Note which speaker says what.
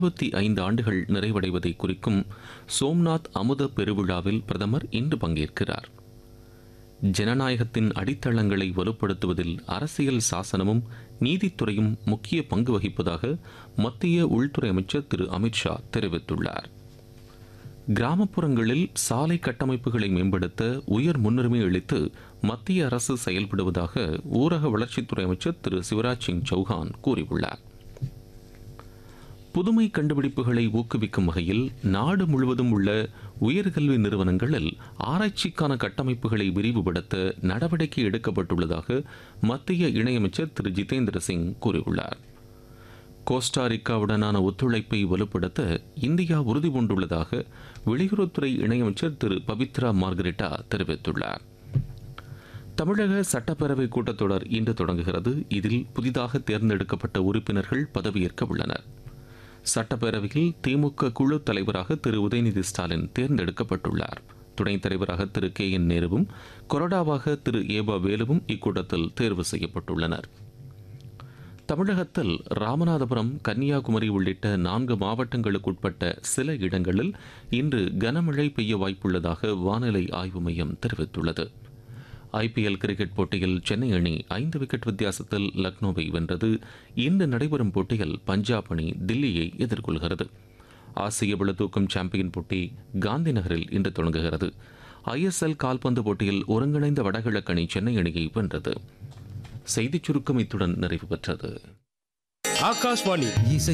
Speaker 1: இருபத்தி ஐந்து ஆண்டுகள் நிறைவடைவதை குறிக்கும் சோம்நாத் அமுத பெருவிழாவில் பிரதமர் இன்று பங்கேற்கிறார் ஜனநாயகத்தின் அடித்தளங்களை வலுப்படுத்துவதில் அரசியல் சாசனமும் நீதித்துறையும் முக்கிய பங்கு வகிப்பதாக மத்திய உள்துறை அமைச்சர் திரு அமித்ஷா தெரிவித்துள்ளார் கிராமப்புறங்களில் சாலை கட்டமைப்புகளை மேம்படுத்த உயர் முன்னுரிமை அளித்து மத்திய அரசு செயல்படுவதாக ஊரக வளர்ச்சித்துறை அமைச்சர் திரு சிவராஜ் சிங் சௌஹான் கூறியுள்ளார் புதுமை கண்டுபிடிப்புகளை ஊக்குவிக்கும் வகையில் நாடு முழுவதும் உள்ள உயர்கல்வி நிறுவனங்களில் ஆராய்ச்சிக்கான கட்டமைப்புகளை விரிவுபடுத்த நடவடிக்கை எடுக்கப்பட்டுள்ளதாக மத்திய இணையமைச்சர் திரு ஜிதேந்திர சிங் கூறியுள்ளார் கோஸ்டாரிக்காவுடனான ஒத்துழைப்பை வலுப்படுத்த இந்தியா உறுதி பூண்டுள்ளதாக வெளியுறவுத்துறை இணையமைச்சர் திரு பவித்ரா மார்கரெட்டா தெரிவித்துள்ளார் தமிழக சட்டப்பேரவை கூட்டத்தொடர் இன்று தொடங்குகிறது இதில் புதிதாக தேர்ந்தெடுக்கப்பட்ட உறுப்பினர்கள் பதவியேற்க உள்ளனர் சட்டப்பேரவையில் திமுக குழு தலைவராக திரு உதயநிதி ஸ்டாலின் தேர்ந்தெடுக்கப்பட்டுள்ளார் துணைத் தலைவராக திரு கே என் நேருவும் கொறடாவாக திரு ஏபா வேலுவும் இக்கூட்டத்தில் தேர்வு செய்யப்பட்டுள்ளனர் தமிழகத்தில் ராமநாதபுரம் கன்னியாகுமரி உள்ளிட்ட நான்கு மாவட்டங்களுக்குட்பட்ட சில இடங்களில் இன்று கனமழை பெய்ய வாய்ப்புள்ளதாக வானிலை ஆய்வு மையம் தெரிவித்துள்ளது ஐபிஎல் கிரிக்கெட் போட்டியில் சென்னை அணி ஐந்து விக்கெட் வித்தியாசத்தில் லக்னோவை வென்றது இன்று நடைபெறும் போட்டியில் பஞ்சாப் அணி தில்லியை எதிர்கொள்கிறது ஆசிய பளுதூக்கும் சாம்பியன் போட்டி காந்தி நகரில் இன்று தொடங்குகிறது ஐஎஸ்எல் கால்பந்து போட்டியில் ஒருங்கிணைந்த வடகிழக்கு அணி சென்னை அணியை வென்றது செய்திச் சுருக்கம் இத்துடன் நிறைவு பெற்றது
Speaker 2: ஆகாஷ்வாணி
Speaker 3: இசை